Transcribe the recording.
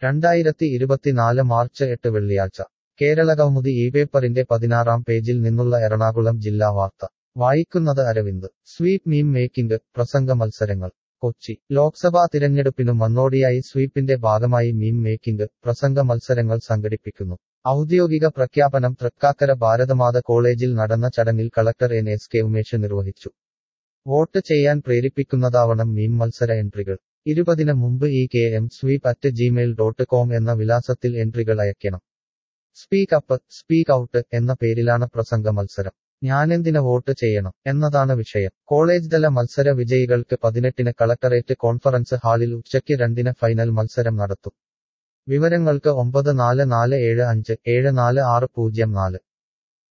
രണ്ടായിരത്തി ഇരുപത്തിനാല് മാർച്ച് എട്ട് വെള്ളിയാഴ്ച കേരളകൗമുദി ഈ പേപ്പറിന്റെ പതിനാറാം പേജിൽ നിന്നുള്ള എറണാകുളം ജില്ലാ വാർത്ത വായിക്കുന്നത് അരവിന്ദ് സ്വീപ് മീം മേക്കിംഗ് പ്രസംഗ മത്സരങ്ങൾ കൊച്ചി ലോക്സഭാ തിരഞ്ഞെടുപ്പിനു മുന്നോടിയായി സ്വീപിന്റെ ഭാഗമായി മീം മേക്കിംഗ് പ്രസംഗ മത്സരങ്ങൾ സംഘടിപ്പിക്കുന്നു ഔദ്യോഗിക പ്രഖ്യാപനം തൃക്കാക്കര ഭാരതമാത കോളേജിൽ നടന്ന ചടങ്ങിൽ collector N S K Umesh നിർവഹിച്ചു വോട്ട് ചെയ്യാൻ പ്രേരിപ്പിക്കുന്നതാവണം മീം മത്സര എൻട്രികൾ ഇരുപതിന് മുമ്പ് E K M sweep at Gmail dot com എന്ന വിലാസത്തിൽ എൻട്രികൾ അയക്കണം സ്പീക്ക് അപ്പ് സ്പീക്ക് ഔട്ട് എന്ന പേരിലാണ് പ്രസംഗ മത്സരം ഞാനെന്തിന് വോട്ട് ചെയ്യണം എന്നതാണ് വിഷയം കോളേജ് തല മത്സര വിജയികൾക്ക് പതിനെട്ടിന് കളക്ടറേറ്റ് കോൺഫറൻസ് ഹാളിൽ ഉച്ചയ്ക്ക് രണ്ടിന് ഫൈനൽ മത്സരം നടത്തും വിവരങ്ങൾക്ക് ഒമ്പത് നാല് നാല് ഏഴ് അഞ്ച് ഏഴ് നാല് ആറ് പൂജ്യം നാല്